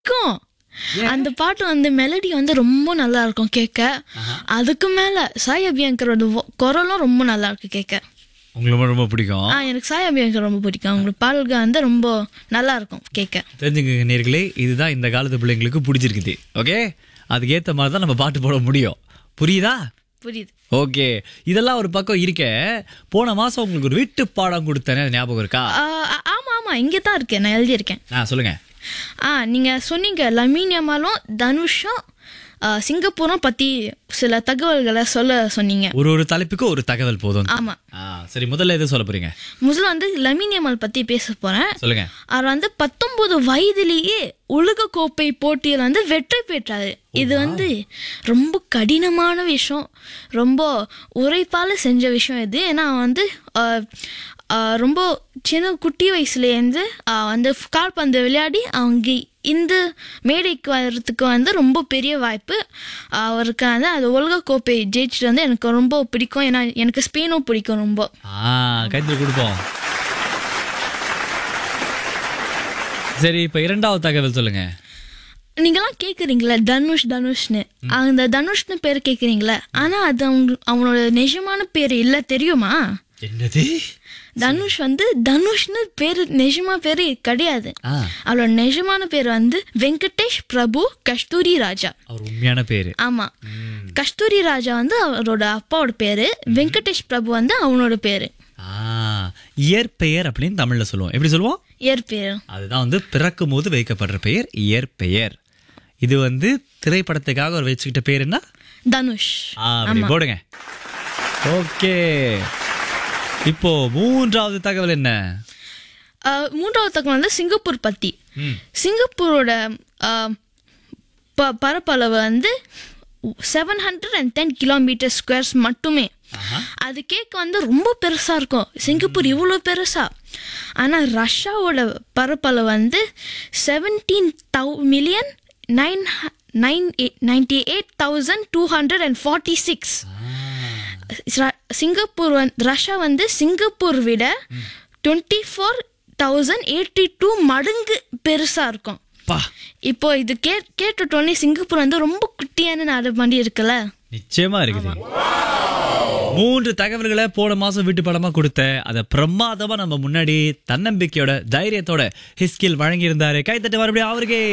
இருக்கும் அந்த பாட்டு வந்து மெலடி வந்து ரொம்ப நல்லா இருக்கும் கேட்க அதுக்கு மேல சாய் அபியங்கரோட vo- குரலும் ரொம்ப நல்லா இருக்கு கேட்க உங்களுக்கு ரொம்ப ரொம்ப பிடிக்கும் ஆ எனக்கு சாய் அபியங்கர் ரொம்ப பிடிக்கும் அவங்களோட பாடல்கள் வந்து ரொம்ப நல்லா இருக்கும் கேட்க தெரிஞ்சுங்க நேர்களே இதுதான் இந்த காலத்து பிள்ளைங்களுக்கு பிடிச்சிருக்குது ஓகே அதுக்கேற்ற மாதிரி தான் நம்ம பாட்டு போட முடியும் புரியுதா புரியுது ஓகே இதெல்லாம் ஒரு பக்கம் இருக்க போன மாசம் உங்களுக்கு ஒரு வீட்டு பாடம் கொடுத்தேனே அது ஞாபகம் இருக்கா ஆ, ஆ- ஆமா ஆமா இங்கே தான் இருக்கேன் நான் எழுதியிருக்கேன் ஆ சொல்லுங்க ஆ நீங்க சொன்னீங்க லமீனியமாலும் தனுஷும் ஆ, சிங்கப்பூரும் பத்தி சில தகவல்களை சொல்ல சொன்னீங்க ஒரு ஒரு தலைப்புக்கு ஒரு தகவல் போதும் ஆமா ஆ சரி முதல்ல எது சொல்ல போறீங்க முதல்ல வந்து லமீனியமல் பத்தி பேச போறேன் சொல்லுங்க அவர் வந்து பத்தொன்பது வயதிலேயே உலக கோப்பை போட்டியில் வந்து வெற்றி பெற்றாரு இது வந்து ரொம்ப கடினமான விஷயம் ரொம்ப உழைப்பால செஞ்ச விஷயம் இது ஏன்னா அவன் வந்து ஆஹ், ஆஹ், ரொம்ப சின்ன குட்டி வயசுலேருந்து ஆஹ், வந்து கால்பந்து விளையாடி அவங்க இந்த மேடைக்கு வர்றதுக்கு வந்து ரொம்ப பெரிய வாய்ப்பு அவருக்கு வந்து அது உலக கோப்பை ஜெயிச்சுட்டு வந்து எனக்கு ரொம்ப பிடிக்கும் ஏன்னா எனக்கு ஸ்பெயினும் பிடிக்கும் ரொம்ப ஆ கைத்தில் கொடுப்போம் சரி இப்ப இரண்டாவது தகவல் சொல்லுங்க நீங்களாம் கேக்குறீங்களா தனுஷ் தனுஷ்னு அந்த தனுஷ்னு பேர் கேக்குறீங்களா ஆனா அது அவங்க அவனோட நிஜமான பேர் இல்ல தெரியுமா என்னது தனுஷ் வந்து தனுஷ்னு பேரு நிஜமா பேரு கிடையாது ஆ அவளோட நிஜமான பேர் வந்து வெங்கடேஷ் பிரபு கஸ்தூரி ராஜா அவர் உண்மையான பேரு ஆமா கஸ்தூரி ராஜா வந்து அவரோட அப்பாவோட பேரு வெங்கடேஷ் பிரபு வந்து அவனோட பேரு ஆ இயற்பெயர் அப்படின்னு தமிழ்ல சொல்லுவோம் எப்படி சொல்லுவோம் இயற்பேரு அதுதான் வந்து பிறக்கும் போது வைக்கப்படுற பெயர் இயற்பெயர் இது வந்து திரைப்படத்துக்காக ஒரு வச்சுக்கிட்ட பேர் என்ன தனுஷ் ஆ அப்படி போடுங்க ஓகே இப்போ மூன்றாவது தகவல் என்ன அஹ், மூன்றாவது தகவல் வந்து சிங்கப்பூர் பத்தி ம். சிங்கப்பூரோட அஹ், ப- பரப்பளவு வந்து seven hundred and ten kilometre squares மட்டுமே அது கேட்க வந்து ரொம்ப பெருசா இருக்கும் சிங்கப்பூர் இவ்வளோ பெருசா ஆனா ரஷ்யாவோட பரப்பளவு வந்து செவன்டீன் தௌ million nine nine ninety eight thousand two hundred and forty six Singapore வந்து ரஷ்யா வந்து சிங்கப்பூர் விட twenty four thousand eighty two மடங்கு பெருசா இருக்கும் பா இப்போ இது கே கேட்டுட்டோன்னே சிங்கப்பூர் வந்து ரொம்ப குட்டியான நாடு மாதிரி இருக்குல்ல நிச்சயமா இருக்குது மூன்று தகவல்களை போன மாசம் வீட்டு படமா கொடுத்த அதை பிரமாதமா நம்ம முன்னாடி தன்னம்பிக்கையோட தைரியத்தோட ஹிஸ்கில் வழங்கி இருந்தாரு கைத்தட்டு மறுபடியும் அவருக்கே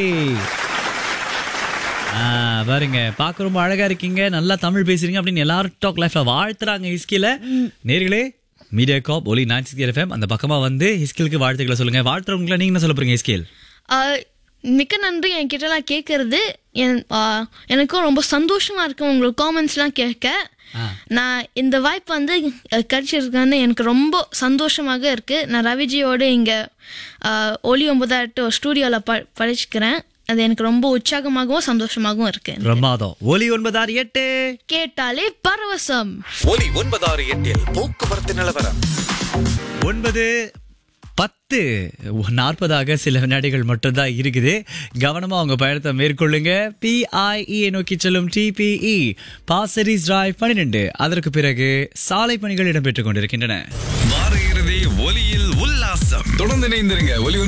ஆ, பாருங்க பார்க்க ரொம்ப அழகா இருக்கீங்க நல்லா தமிழ் பேசுறீங்க அப்படின்னு எல்லாரும் டாக் லைஃப்ல வாழ்த்துறாங்க ஹிஸ்கில நேர்களே மீடியா காப் ஒலி நைன்டி எஃப்எம் அந்த பக்கமா வந்து ஹிஸ்கிலுக்கு வாழ்த்துக்களை சொல்லுங்க வாழ்த்துறவங்களை நீங்க என்ன சொல்ல போறீங்க ஹிஸ்கில் ஆஹ், மிக்க நன்றி என்கிட்டலாம் கேட்கறது என் ஆஹ், எனக்கும் ரொம்ப சந்தோஷமா இருக்கு உங்களோட காமெண்ட்ஸ்லாம் கேட்க ஆ. நான் இந்த வாய்ப்பு வந்து அஹ், கிடைச்சிருக்குன்னு எனக்கு ரொம்ப சந்தோஷமாக இருக்கு நான் ரவிஜியோட இங்க ஆஹ், ஒலி ஒன்பதாயிரத்து ஸ்டூடியோவில் ப படிச்சுக்கிறேன் அது எனக்கு ரொம்ப உற்சாகமாகவும் சந்தோஷமாகவும் இருக்கு பிரமாதம் ஒலி ஒன்பதாறு எட்டு கேட்டாலே பரவசம் ஒலி ஒன்பதாறு எட்டில் போக்குவரத்து நிலவரம் ஒன்பது பத்து நாற்பதாக சில வினாடிகள் மட்டும்தான் இருக்குது கவனமா உங்க பயணத்தை மேற்கொள்ளுங்க பிஐஇ நோக்கி செல்லும் டிபிஇ பாசரிஸ் டிரைவ் பன்னிரெண்டு அதற்கு பிறகு சாலை பணிகள் இடம்பெற்றுக் கொண்டிருக்கின்றன வார இறுதி ஒலியில் உல்லாசம் தொடர்ந்து இணைந்திருங்க ஒலி